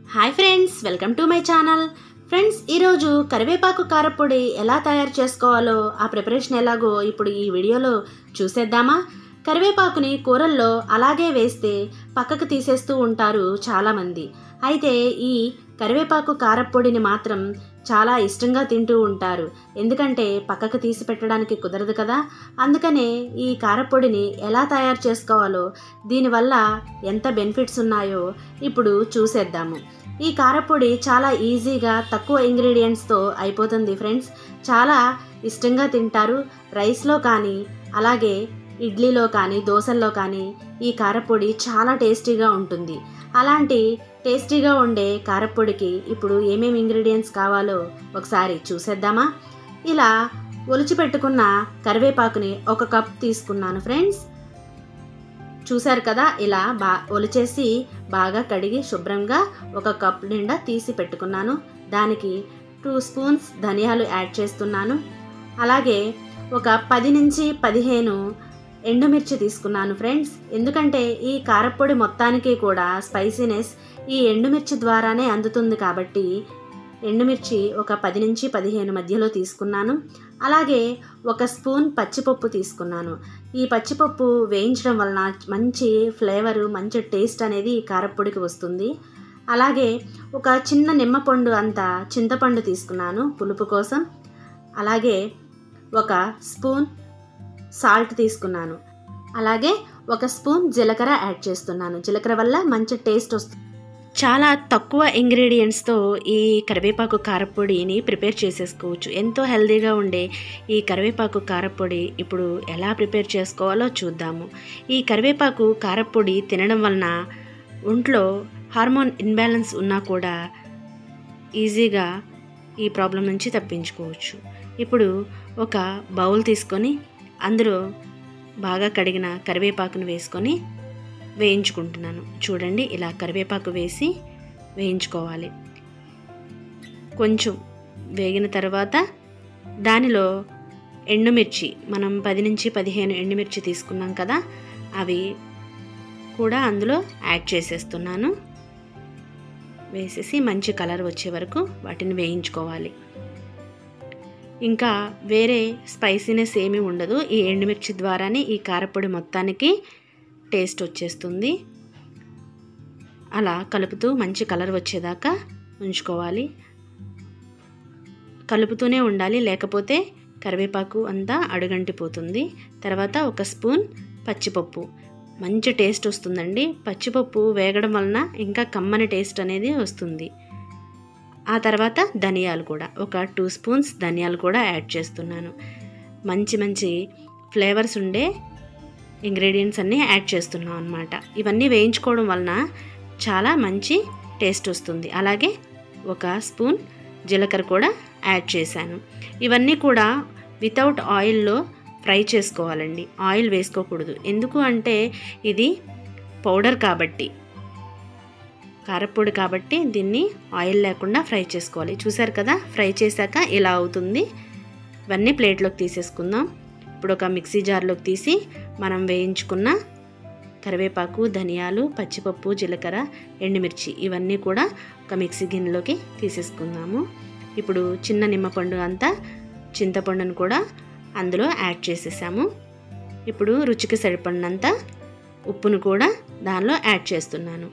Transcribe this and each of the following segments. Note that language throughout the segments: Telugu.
hi friends welcome to my channel friends ఈరోజు కరివేపాకు కారపొడి ఎలా తయారు చేసుకోవాలో ఆ ప్రిపరేషన్ ఎలాగో ఇప్పుడు ఈ వీడియోలో చూసేద్దామా కరివేపాకుని కూరల్లో అలాగే వేస్తే పక్కకు తీసేస్తూ ఉంటారు చాలామంది అయితే ఈ కరివేపాకు కారపొడిని మాత్రం చాలా ఇష్టంగా తింటూ ఉంటారు ఎందుకంటే పక్కకు తీసి పెట్టడానికి కుదరదు కదా అందుకనే ఈ కారపొడిని ఎలా తయారు చేసుకోవాలో దీనివల్ల ఎంత బెనిఫిట్స్ ఉన్నాయో ఇప్పుడు చూసేద్దాము ఈ కారపొడి చాలా ఈజీగా తక్కువ ఇంగ్రీడియంట్స్తో అయిపోతుంది ఫ్రెండ్స్ చాలా ఇష్టంగా తింటారు రైస్లో కానీ అలాగే ఇడ్లీలో కానీ దోశల్లో కానీ ఈ కారపొడి చాలా టేస్టీగా ఉంటుంది అలాంటి టేస్టీగా ఉండే కారపొడికి ఇప్పుడు ఏమేమి ఇంగ్రీడియంట్స్ కావాలో ఒకసారి చూసేద్దామా ఇలా ఒలిచి పెట్టుకున్న కరివేపాకుని ఒక కప్ తీసుకున్నాను ఫ్రెండ్స్ చూశారు కదా ఇలా బా ఒలిచేసి బాగా కడిగి శుభ్రంగా ఒక కప్ నిండా తీసి పెట్టుకున్నాను దానికి టూ స్పూన్స్ ధనియాలు యాడ్ చేస్తున్నాను అలాగే ఒక పది నుంచి పదిహేను ఎండుమిర్చి తీసుకున్నాను ఫ్రెండ్స్ ఎందుకంటే ఈ కారపొడి మొత్తానికి కూడా స్పైసీనెస్ ఈ ఎండుమిర్చి ద్వారానే అందుతుంది కాబట్టి ఎండుమిర్చి ఒక పది నుంచి పదిహేను మధ్యలో తీసుకున్నాను అలాగే ఒక స్పూన్ పచ్చిపప్పు తీసుకున్నాను ఈ పచ్చిపప్పు వేయించడం వలన మంచి ఫ్లేవరు మంచి టేస్ట్ అనేది ఈ కారపొడికి వస్తుంది అలాగే ఒక చిన్న నిమ్మపండు అంత చింతపండు తీసుకున్నాను పులుపు కోసం అలాగే ఒక స్పూన్ సాల్ట్ తీసుకున్నాను అలాగే ఒక స్పూన్ జీలకర్ర యాడ్ చేస్తున్నాను జీలకర్ర వల్ల మంచి టేస్ట్ వస్తుంది చాలా తక్కువ ఇంగ్రీడియంట్స్తో ఈ కరివేపాకు కారపొడిని ప్రిపేర్ చేసేసుకోవచ్చు ఎంతో హెల్తీగా ఉండే ఈ కరివేపాకు కారపొడి ఇప్పుడు ఎలా ప్రిపేర్ చేసుకోవాలో చూద్దాము ఈ కరివేపాకు కారపొడి తినడం వలన ఒంట్లో హార్మోన్ ఇన్బ్యాలెన్స్ ఉన్నా కూడా ఈజీగా ఈ ప్రాబ్లం నుంచి తప్పించుకోవచ్చు ఇప్పుడు ఒక బౌల్ తీసుకొని అందులో బాగా కడిగిన కరివేపాకును వేసుకొని వేయించుకుంటున్నాను చూడండి ఇలా కరివేపాకు వేసి వేయించుకోవాలి కొంచెం వేగిన తర్వాత దానిలో ఎండుమిర్చి మనం పది నుంచి పదిహేను ఎండుమిర్చి తీసుకున్నాం కదా అవి కూడా అందులో యాడ్ చేసేస్తున్నాను వేసేసి మంచి కలర్ వచ్చే వరకు వాటిని వేయించుకోవాలి ఇంకా వేరే స్పైసీనెస్ ఏమీ ఉండదు ఈ ఎండుమిర్చి ద్వారానే ఈ కారపొడి మొత్తానికి టేస్ట్ వచ్చేస్తుంది అలా కలుపుతూ మంచి కలర్ వచ్చేదాకా ఉంచుకోవాలి కలుపుతూనే ఉండాలి లేకపోతే కరివేపాకు అంతా అడుగంటిపోతుంది తర్వాత ఒక స్పూన్ పచ్చిపప్పు మంచి టేస్ట్ వస్తుందండి పచ్చిపప్పు వేగడం వలన ఇంకా కమ్మని టేస్ట్ అనేది వస్తుంది ఆ తర్వాత ధనియాలు కూడా ఒక టూ స్పూన్స్ ధనియాలు కూడా యాడ్ చేస్తున్నాను మంచి మంచి ఫ్లేవర్స్ ఉండే ఇంగ్రీడియంట్స్ అన్నీ యాడ్ చేస్తున్నాం అనమాట ఇవన్నీ వేయించుకోవడం వలన చాలా మంచి టేస్ట్ వస్తుంది అలాగే ఒక స్పూన్ జీలకర్ర కూడా యాడ్ చేశాను ఇవన్నీ కూడా వితౌట్ ఆయిల్లో ఫ్రై చేసుకోవాలండి ఆయిల్ వేసుకోకూడదు ఎందుకు అంటే ఇది పౌడర్ కాబట్టి కారపొడి కాబట్టి దీన్ని ఆయిల్ లేకుండా ఫ్రై చేసుకోవాలి చూసారు కదా ఫ్రై చేశాక ఇలా అవుతుంది ఇవన్నీ ప్లేట్లోకి తీసేసుకుందాం ఇప్పుడు ఒక మిక్సీ జార్లోకి తీసి మనం వేయించుకున్న కరివేపాకు ధనియాలు పచ్చిపప్పు జీలకర్ర ఎండుమిర్చి ఇవన్నీ కూడా ఒక మిక్సీ గిన్నెలోకి తీసేసుకుందాము ఇప్పుడు చిన్న నిమ్మపండు అంతా చింతపండును కూడా అందులో యాడ్ చేసేసాము ఇప్పుడు రుచికి సరిపడినంత ఉప్పును కూడా దానిలో యాడ్ చేస్తున్నాను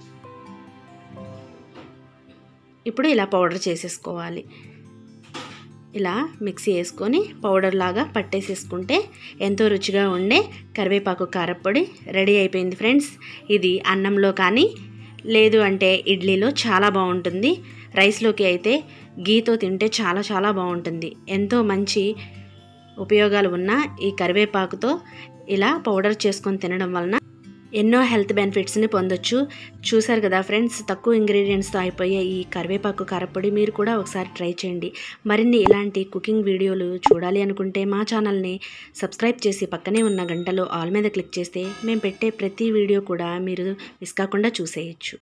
ఇప్పుడు ఇలా పౌడర్ చేసేసుకోవాలి ఇలా మిక్సీ వేసుకొని పౌడర్ లాగా పట్టేసేసుకుంటే ఎంతో రుచిగా ఉండే కరివేపాకు కారపొడి రెడీ అయిపోయింది ఫ్రెండ్స్ ఇది అన్నంలో కానీ లేదు అంటే ఇడ్లీలో చాలా బాగుంటుంది రైస్లోకి అయితే గీతో తింటే చాలా చాలా బాగుంటుంది ఎంతో మంచి ఉపయోగాలు ఉన్న ఈ కరివేపాకుతో ఇలా పౌడర్ చేసుకొని తినడం వలన ఎన్నో హెల్త్ బెనిఫిట్స్ని పొందొచ్చు చూసారు కదా ఫ్రెండ్స్ తక్కువ ఇంగ్రీడియంట్స్తో అయిపోయే ఈ కరివేపాకు కారపొడి మీరు కూడా ఒకసారి ట్రై చేయండి మరిన్ని ఇలాంటి కుకింగ్ వీడియోలు చూడాలి అనుకుంటే మా ఛానల్ని సబ్స్క్రైబ్ చేసి పక్కనే ఉన్న గంటలో ఆల్ మీద క్లిక్ చేస్తే మేము పెట్టే ప్రతి వీడియో కూడా మీరు మిస్ కాకుండా చూసేయచ్చు